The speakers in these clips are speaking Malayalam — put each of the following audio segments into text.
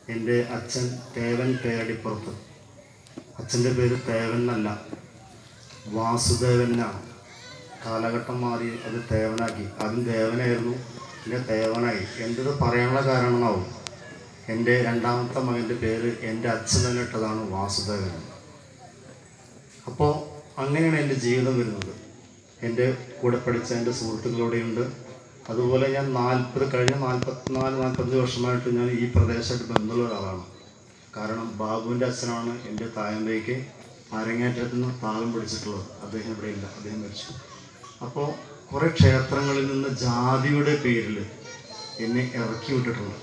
എൻ്റെ അച്ഛൻ തേവൻ പേരടിപ്പുറത്ത് അച്ഛൻ്റെ പേര് തേവൻ എന്നല്ല വാസുദേവനാണ് കാലഘട്ടം മാറി അത് തേവനാക്കി ആദ്യം ദേവനായിരുന്നു പിന്നെ തേവനായി എൻ്റെത് പറയാനുള്ള കാരണമെന്നാവും എൻ്റെ രണ്ടാമത്തെ മകൻ്റെ പേര് എൻ്റെ അച്ഛൻ തന്നെ ഇട്ടതാണ് വാസുദേവൻ അപ്പോൾ അങ്ങനെയാണ് എൻ്റെ ജീവിതം വരുന്നത് എൻ്റെ കൂടെ പഠിച്ച എൻ്റെ സുഹൃത്തുക്കളോടെയുണ്ട് അതുപോലെ ഞാൻ നാൽപ്പത് കഴിഞ്ഞ നാൽപ്പത്തിനാല് നാൽപ്പത്തഞ്ച് വർഷമായിട്ട് ഞാൻ ഈ പ്രദേശമായിട്ട് ബന്ധമുള്ള ഒരാളാണ് കാരണം ബാബുവിൻ്റെ അച്ഛനാണ് എൻ്റെ തായമ്പയ്ക്ക് അരങ്ങേറ്റത്തിൽ നിന്ന് താളം പിടിച്ചിട്ടുള്ളത് അദ്ദേഹം ഇവിടെ ഇല്ല അദ്ദേഹം മരിച്ചു അപ്പോൾ കുറേ ക്ഷേത്രങ്ങളിൽ നിന്ന് ജാതിയുടെ പേരിൽ എന്നെ ഇറക്കി വിട്ടിട്ടുണ്ട്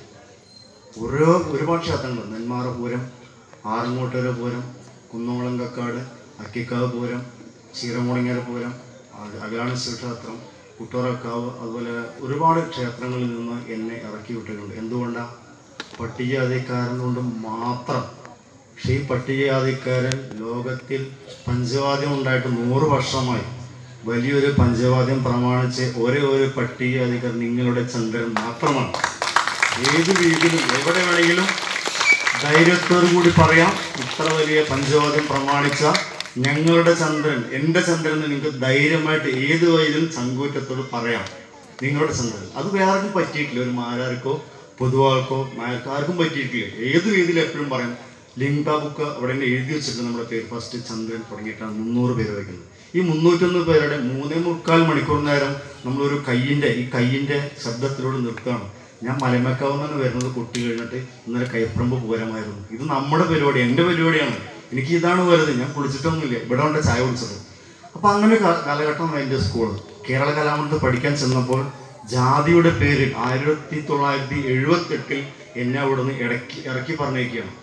ഓരോ ഒരുപാട് ക്ഷേത്രങ്ങൾ നെന്മാറ പൂരം ആറങ്ങോട്ടുകര പൂരം കുന്നോളം കക്കാട് അക്കിക്കാവ് പൂരം ചീരമുളങ്ങര പൂരം അഗാണ ശിവക്ഷേത്രം കുട്ടോറക്കാവ് അതുപോലെ ഒരുപാട് ക്ഷേത്രങ്ങളിൽ നിന്ന് എന്നെ ഇറക്കി വിട്ടിട്ടുണ്ട് എന്തുകൊണ്ടാണ് പട്ടികജാതിക്കാരൻ കൊണ്ട് മാത്രം പക്ഷേ ഈ പട്ടികജാതിക്കാരൻ ലോകത്തിൽ പഞ്ചവാദ്യം ഉണ്ടായിട്ട് നൂറ് വർഷമായി വലിയൊരു പഞ്ചവാദ്യം പ്രമാണിച്ച് ഒരേ ഒരു പട്ടികജാതിക്കാരൻ നിങ്ങളുടെ ചന്ദ്രൻ മാത്രമാണ് ഏത് രീതിയിലും എവിടെ വേണമെങ്കിലും ധൈര്യത്തോടു കൂടി പറയാം ഇത്ര വലിയ പഞ്ചവാദ്യം പ്രമാണിച്ച ഞങ്ങളുടെ ചന്ദ്രൻ എൻ്റെ ചന്ദ്രൻ എന്ന് നിങ്ങൾക്ക് ധൈര്യമായിട്ട് ഏത് വഴിയിലും ചങ്കൂറ്റത്തോട് പറയാം നിങ്ങളുടെ ചന്ദ്രൻ അത് വേറെ ആർക്കും പറ്റിയിട്ടില്ല ഒരു മാരാർക്കോ പൊതുവാൾക്കോ നായർക്കാർക്കും പറ്റിയിട്ടില്ല ഏത് രീതിയിൽ എപ്പോഴും പറയാം ലിംഗ ബുക്ക് അവിടെ തന്നെ എഴുതി വെച്ചിട്ട് നമ്മുടെ പേര് ഫസ്റ്റ് ചന്ദ്രൻ തുടങ്ങിയിട്ടാണ് മുന്നൂറ് പേര് വയ്ക്കുന്നത് ഈ മുന്നൂറ്റൊന്ന് പേരുടെ മൂന്നേ മുക്കാൽ മണിക്കൂർ നേരം നമ്മളൊരു കയ്യിൻ്റെ ഈ കയ്യിൻ്റെ ശബ്ദത്തിലൂടെ നിർത്തുകയാണ് ഞാൻ മലമക്കാവ് നിന്ന് വരുന്നത് കുട്ടി കഴിഞ്ഞിട്ട് ഇന്നലെ കൈപ്പറമ്പ് പൂരമായിരുന്നു ഇത് നമ്മുടെ പരിപാടി എൻ്റെ പരിപാടിയാണ് എനിക്ക് ഇതാണ് വരുന്നത് ഞാൻ കുളിച്ചിട്ടൊന്നുമില്ല ഇവിടെ കൊണ്ട് ചായ കുടിച്ചത് അപ്പോൾ അങ്ങനെ ഒരു കാ- കാലഘട്ടം എൻ്റെ സ്കൂൾ കേരള കലാമണ്ഡലത്തിൽ പഠിക്കാൻ ചെന്നപ്പോൾ ജാതിയുടെ പേരിൽ ആയിരത്തി തൊള്ളായിരത്തി എഴുപത്തെട്ടിൽ എന്നെ അവിടെ നിന്ന് ഇടയ്ക്ക് ഇറക്കി പറഞ്ഞേക്കുകയാണ്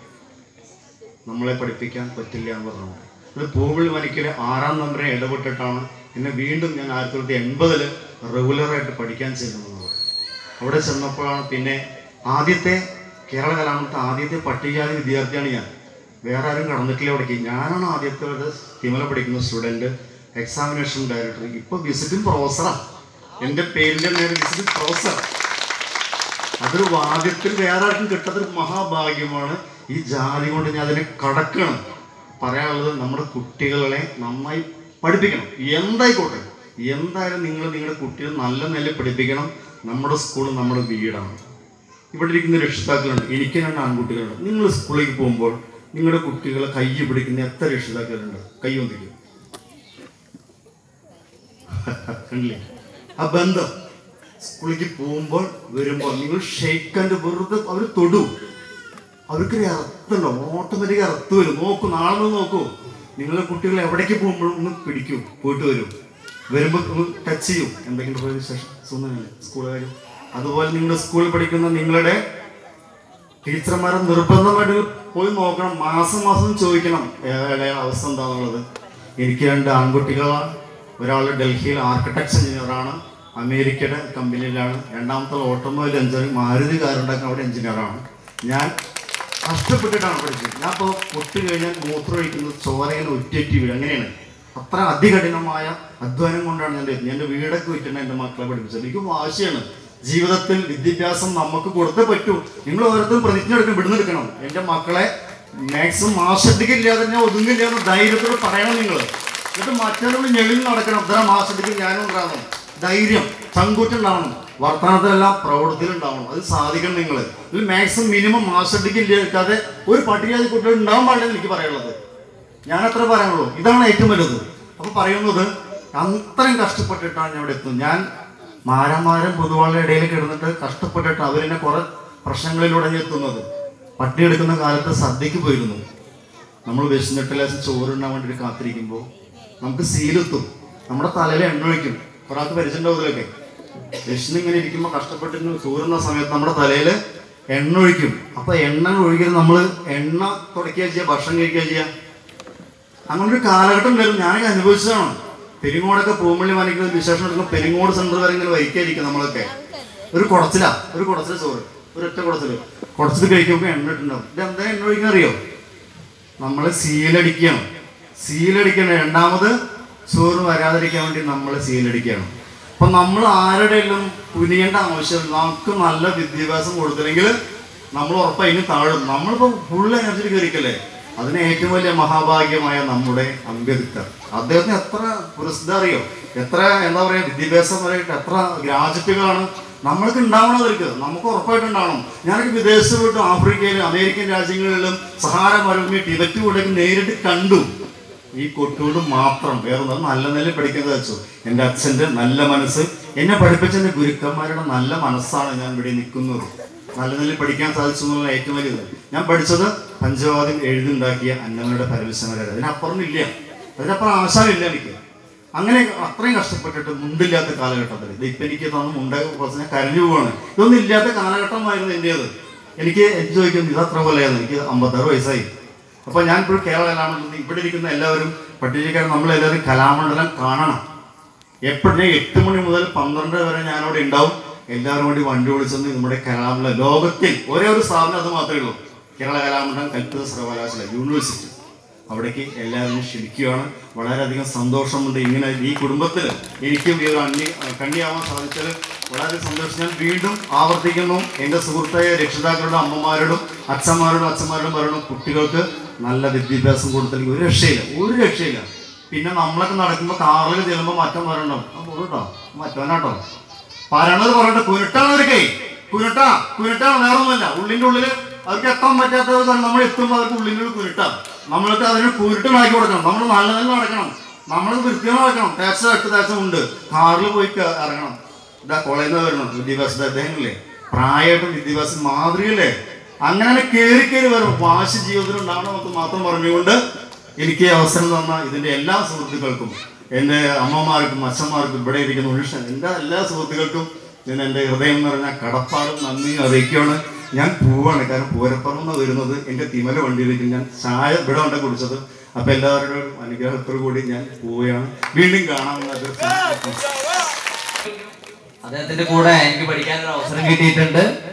നമ്മളെ പഠിപ്പിക്കാൻ പറ്റില്ല എന്ന് പറഞ്ഞു അത് പൂവിളി വനിക്കലെ ആറാം നമ്പറിനെ ഇടപെട്ടിട്ടാണ് എന്നെ വീണ്ടും ഞാൻ ആയിരത്തി തൊള്ളായിരത്തി എൺപതിൽ റെഗുലറായിട്ട് പഠിക്കാൻ ചെല്ലുന്നത് അവിടെ ചെന്നപ്പോഴാണ് പിന്നെ ആദ്യത്തെ കേരള കലാമണ്ഡലത്തെ ആദ്യത്തെ പട്ടികജാതി വിദ്യാർത്ഥിയാണ് ഞാൻ വേറെ ആരും കടന്നിട്ടില്ല അവിടേക്ക് ഞാനാണ് ആദ്യത്തെ ഒരു തിമല പഠിക്കുന്ന സ്റ്റുഡൻറ്റ് എക്സാമിനേഷൻ ഡയറക്ടർ ഇപ്പോൾ വിസിറ്റിംഗ് പ്രൊഫസറാണ് എൻ്റെ പേരിൻ്റെ നേരെ വിസിറ്റിംഗ് പ്രൊഫസർ അതൊരു വാദ്യത്തിൽ വേറെ ആർക്കും കിട്ടാത്തൊരു മഹാഭാഗ്യമാണ് ഈ ജാതി കൊണ്ട് ഞാൻ അതിനെ കടക്കണം പറയാനുള്ളത് നമ്മുടെ കുട്ടികളെ നന്നായി പഠിപ്പിക്കണം എന്തായിക്കോട്ടെ എന്തായാലും നിങ്ങൾ നിങ്ങളുടെ കുട്ടികളെ നല്ല നിലയിൽ പഠിപ്പിക്കണം നമ്മുടെ സ്കൂൾ നമ്മുടെ വീടാണ് ഇവിടെ ഇരിക്കുന്ന രക്ഷിതാക്കളുണ്ട് എനിക്ക് രണ്ട് ആൺകുട്ടികളുണ്ട് നിങ്ങൾ സ്കൂളിലേക്ക് പോകുമ്പോൾ നിങ്ങളുടെ കുട്ടികളെ കൈ പിടിക്കുന്ന എത്ര രക്ഷിതാക്കളുണ്ട് കൈ ഒന്നിക്കും കണ്ടില്ലേ ആ ബന്ധം സ്കൂളിലേക്ക് പോകുമ്പോൾ വരുമ്പോൾ നിങ്ങൾ ഷെയ്ക്കൻ്റെ വെറുതെ അവർ തൊടു അവർക്കൊരു അർത്ഥമുണ്ടോ ഓട്ടോമാറ്റിക് അർത്ഥം വരും നോക്കൂ നാളെ ഒന്ന് നോക്കൂ നിങ്ങളുടെ കുട്ടികൾ എവിടേക്ക് പോകുമ്പോഴും ഒന്ന് പിടിക്കൂ പോയിട്ട് വരും വരുമ്പോൾ ഒന്ന് ടച്ച് ചെയ്യും എന്തെങ്കിലും പോയ വിശേഷം സുന്ദരല്ലേ സ്കൂളുകാരും അതുപോലെ നിങ്ങളുടെ സ്കൂളിൽ പഠിക്കുന്ന നിങ്ങളുടെ ടീച്ചർമാരെ നിർബന്ധമായിട്ട് പോയി നോക്കണം മാസം മാസം ചോദിക്കണം ഏടെ അവസ്ഥ എന്താണെന്നുള്ളത് എനിക്ക് രണ്ട് ആൺകുട്ടികളാണ് ഒരാൾ ഡൽഹിയിൽ ആർക്കിടെക്ചർ എഞ്ചിനീയറാണ് അമേരിക്കയുടെ കമ്പനിയിലാണ് രണ്ടാമത്തെ ഓട്ടോമൊബൈൽ എഞ്ചിനീയറിംഗ് മാരുതി കാറുണ്ടാക്കുന്ന അവിടെ എഞ്ചിനീയറാണ് ഞാൻ കഷ്ടപ്പെട്ടിട്ടാണ് പഠിച്ചത് ഞാൻ ഇപ്പോൾ പൊട്ടി കഴിഞ്ഞാൽ മൂത്രമൊഴിക്കുന്നത് ചോരയിങ്ങനെ ഒറ്റയൊറ്റി വീട് അങ്ങനെയാണ് അത്ര അതികഠിനമായ അധ്വാനം കൊണ്ടാണ് ഞാൻ എത്തുന്നത് എൻ്റെ വീടൊക്കെ വിറ്റിട്ട് എൻ്റെ മക്കളെ പഠിപ്പിച്ചത് എനിക്ക് വാശിയാണ് ജീവിതത്തിൽ വിദ്യാഭ്യാസം നമുക്ക് കൊടുത്തേ പറ്റൂ നിങ്ങൾ ഓരോരുത്തരും പ്രതിജ്ഞ എടുക്കണം ഇവിടുന്ന് എടുക്കണം എൻ്റെ മക്കളെ മാക്സിമം മാസത്തിക്കില്ലാതെ ഞാൻ ഒതുങ്ങില്ല എന്ന് ധൈര്യത്തോട് പറയണം നിങ്ങൾ എന്നിട്ട് മറ്റൊരാൾ ഞെളിൽ നടക്കണം ഇത്ര മാസത്തിക്ക് ഞാനും ഉണ്ടാകണം ധൈര്യം ചങ്കൂറ്റുണ്ടാവണം വർത്തമാനത്തിലെല്ലാം പ്രവൃത്തിയിലുണ്ടാവണം അത് സാധിക്കണം നിങ്ങൾ ഇതിൽ മാക്സിമം മിനിമം മാസത്തിക്ക് ഇല്ലാതെ ഒരു പട്ടികജാതി കുട്ടികൾ ഉണ്ടാവാൻ പാടില്ലെന്ന് എനിക്ക് പറയാനുള്ളത് ഞാൻ അത്ര പറയാനുള്ളൂ ഇതാണ് ഏറ്റവും വലുത് അപ്പൊ പറയുന്നത് അത്രയും കഷ്ടപ്പെട്ടിട്ടാണ് ഞാൻ ഇവിടെ എത്തുന്നത് ഞാൻ മാരന്മാരും പൊതുവാളുടെ ഇടയിൽ കിടന്നിട്ട് കഷ്ടപ്പെട്ടിട്ട് അവരെന്നെ കുറെ പ്രശ്നങ്ങളിലൂടെ ഞാൻ എത്തുന്നത് പട്ടി എടുക്കുന്ന കാലത്ത് സദ്യക്ക് പോയിരുന്നു നമ്മൾ വിശന്നിട്ട് ലേശം ചോറുണ്ണാൻ വേണ്ടി കാത്തിരിക്കുമ്പോൾ നമുക്ക് സീലെത്തും നമ്മുടെ തലയിൽ എണ്ണ ഒഴിക്കും ഒരാൾക്ക് പരിചയമുണ്ടാവും ഇതിലൊക്കെ വിശന്ന് ഇങ്ങനെ ഇരിക്കുമ്പോൾ കഷ്ടപ്പെട്ട് ചോറുന്ന സമയത്ത് നമ്മുടെ തലയിൽ എണ്ണ ഒഴിക്കും അപ്പൊ എണ്ണ ഒഴിക്കൽ നമ്മൾ എണ്ണ തുടക്കുക ചെയ്യുക ഭക്ഷണം കഴിക്കുക ചെയ്യുക അങ്ങനെ ഒരു കാലഘട്ടം വരും ഞാനൊക്കെ അനുഭവിച്ചതാണ് പെരിങ്ങോടൊക്കെ പൂമ്പള്ളി മാനിക്കുന്ന വിശേഷം എടുക്കുമ്പോൾ പെരിങ്ങോട് സെന്റർ വരെ ഇങ്ങനെ വൈക്കായിരിക്കും നമ്മളൊക്കെ ഒരു കുടച്ചില ഒരു കുടച്ചില ചോറ് ഒരൊറ്റ കുടച്ചില് കുടച്ചിൽ കഴിക്കുമ്പോൾ എണ്ണ ഇട്ടുണ്ടാവും ഇത് എന്താ എണ്ണ ഒഴിക്കാൻ അറിയോ നമ്മൾ സീലടിക്കുകയാണ് സീലടിക്കണം രണ്ടാമത് ചോറ് വരാതിരിക്കാൻ വേണ്ടി നമ്മൾ സീലടിക്കുകയാണ് അപ്പൊ നമ്മൾ ആരുടെയെല്ലാം കുനിയേണ്ട ആവശ്യം നമുക്ക് നല്ല വിദ്യാഭ്യാസം കൊടുത്തില്ലെങ്കിൽ നമ്മൾ ഉറപ്പായി ഇനി താഴും നമ്മളിപ്പോൾ ഫുൾ എനർജി കയറിക്കല്ലേ അതിന് ഏറ്റവും വലിയ മഹാഭാഗ്യമായ നമ്മുടെ അംബേദ്കർ അദ്ദേഹത്തിന് എത്ര പുരസ്കാരം അറിയോ എത്ര എന്താ പറയുക വിദ്യാഭ്യാസപരമായിട്ട് എത്ര ഗ്രാജുവേറ്റുകളാണ് നമ്മൾക്ക് ഉണ്ടാവണവർക്ക് നമുക്ക് ഉറപ്പായിട്ട് ഉണ്ടാവണം ഞാനൊക്കെ വിദേശത്ത് പോയിട്ട് ആഫ്രിക്കയിലും അമേരിക്കൻ രാജ്യങ്ങളിലും സഹാര മരുഭൂമി ടിബറ്റ് കൂടെ നേരിട്ട് കണ്ടു ഈ കൊട്ടുകൊണ്ട് മാത്രം വേറെ ഒന്നും നല്ല നിലയിൽ പഠിക്കുന്നത് വെച്ചു എൻ്റെ അച്ഛൻ്റെ നല്ല മനസ്സ് എന്നെ പഠിപ്പിച്ച എൻ്റെ ഗുരുക്കന്മാരുടെ നല്ല മനസ്സാണ് ഞാൻ ഇവിടെ നിൽക്കുന്നത് നല്ല നിലയിൽ പഠിക്കാൻ സാധിച്ചു എന്നുള്ള ഏറ്റവും വലിയത് ഞാൻ പഠിച്ചത് പഞ്ചവാദ്യം എഴുതുണ്ടാക്കിയ അന്നങ്ങളുടെ പരമശമരാണ് അതിനപ്പുറം ഇല്ല അതിനപ്പുറം ആശാനില്ല എനിക്ക് അങ്ങനെ അത്രയും കഷ്ടപ്പെട്ടിട്ട് മുണ്ടില്ലാത്ത കാലഘട്ടത്തിൽ ഇത് ഇപ്പം എനിക്ക് തന്ന മുണ്ട കുറച്ച് ഞാൻ കരഞ്ഞു പോവാണ് ഇതൊന്നും ഇല്ലാത്ത കാലഘട്ടമായിരുന്നു എൻ്റേത് എനിക്ക് എനിക്ക് ചോദിക്കുന്നു ഇത് അത്ര പോലെയായിരുന്നു എനിക്ക് അമ്പത്താറ് വയസ്സായി അപ്പോൾ ഞാൻ ഇപ്പോൾ കേരള കലാമണ്ഡലത്തിൽ ഇവിടെ ഇരിക്കുന്ന എല്ലാവരും പട്ടികക്കാരൻ നമ്മളെല്ലാവരും കലാമണ്ഡലം കാണണം എപ്പോഴും എട്ട് മണി മുതൽ പന്ത്രണ്ട് വരെ ഞാനവിടെ ഉണ്ടാവും എല്ലാവരും കൂടി വണ്ടി വിളിച്ചെന്ന് നമ്മുടെ കലാമണ്ഡലം ലോകത്തിൽ ഒരേ ഒരു സ്ഥാപനം അത് മാത്രമേ ഉള്ളൂ കേരള കലാമണ്ഡലം കൽപ്പിത സർവകലാശാല യൂണിവേഴ്സിറ്റി അവിടേക്ക് എല്ലാവരും ക്ഷണിക്കുകയാണ് വളരെയധികം സന്തോഷമുണ്ട് ഇങ്ങനെ ഈ കുടുംബത്തിൽ എനിക്കും ഈ ഒരു അണ്ണി കണ്ണിയാവാൻ സാധിച്ചത് വളരെ സന്തോഷം ഞാൻ വീണ്ടും ആവർത്തിക്കുന്നു എൻ്റെ സുഹൃത്തായ രക്ഷിതാക്കളുടെ അമ്മമാരോടും അച്ഛന്മാരോടും അച്ഛന്മാരോടും പറയണം കുട്ടികൾക്ക് നല്ല വിദ്യാഭ്യാസം കൊടുത്തില്ലെങ്കിൽ ഒരു രക്ഷയില്ല ഒരു രക്ഷയില്ല പിന്നെ നമ്മളൊക്കെ നടക്കുമ്പോൾ കാറിൽ ചെല്ലുമ്പോൾ മറ്റം പറയണ്ടോ ആ പോകട്ടോ മറ്റവനാട്ടോ പറയണത് പറയട്ടെ കുരുട്ടാണ് ഒരു കൈ കുരുട്ടാ കുരുട്ടാണ് വേറെ ഒന്നുമില്ല ഉള്ളിൻ്റെ ഉള്ളിൽ അവർക്ക് എത്താൻ പറ്റാത്തത് നമ്മൾ എത്തുമ്പോൾ അവർക്ക് ഉള്ളിൻ്റെ ഉള്ളിൽ കുരുട്ടാണ് നമ്മൾക്ക് അതിന് കുരുട്ടനാക്കി കൊടുക്കണം നമ്മൾ നല്ല നല്ല നടക്കണം നമ്മൾ വൃത്തിയും നടക്കണം തേച്ച എട്ട് തേച്ചമുണ്ട് കാറിൽ പോയി ക- ഇറങ്ങണം ഇതാ കോളേജിൽ നിന്ന് വരണം വിദ്യാഭ്യാസത്തെ അദ്ദേഹമില്ലേ പ്രായമായിട്ടും വിദ്യാഭ്യാസം മാതൃകയില്ലേ അങ്ങനെ കയറി കയറി വരും വാശി ജീവിതത്തിൽ ഉണ്ടാവണം നമുക്ക് മാത്രം പറഞ്ഞുകൊണ്ട് എനിക്ക് ഈ അവസരം തന്ന ഇതിൻ്റെ എല്ലാ സുഹൃത്തുക്കൾക്കും എൻ്റെ അമ്മമാർക്കും അച്ഛന്മാർക്കും ഇവിടെ ഇരിക്കുന്ന ഉൾഷൻ എൻ്റെ എല്ലാ സുഹൃത്തുക്കൾക്കും ഞാൻ എൻ്റെ ഹൃദയം നിറഞ്ഞ കടപ്പാടും നന്ദിയും അറിയിക്കുകയാണ് ഞാൻ പോവാണ് കാരണം പൂരപ്പുറമെന്ന് വരുന്നത് എൻ്റെ തിമല വണ്ടിയിലേക്ക് ഞാൻ ചായ ഇവിടെ ഉണ്ട് കുടിച്ചത് അപ്പം എല്ലാവരുടെയും അനുഗ്രഹത്തോടു കൂടി ഞാൻ പോവുകയാണ് വീണ്ടും കാണാമെന്ന് അത് അദ്ദേഹത്തിന്റെ കൂടെ എനിക്ക് പഠിക്കാനൊരു അവസരം കിട്ടിയിട്ടുണ്ട്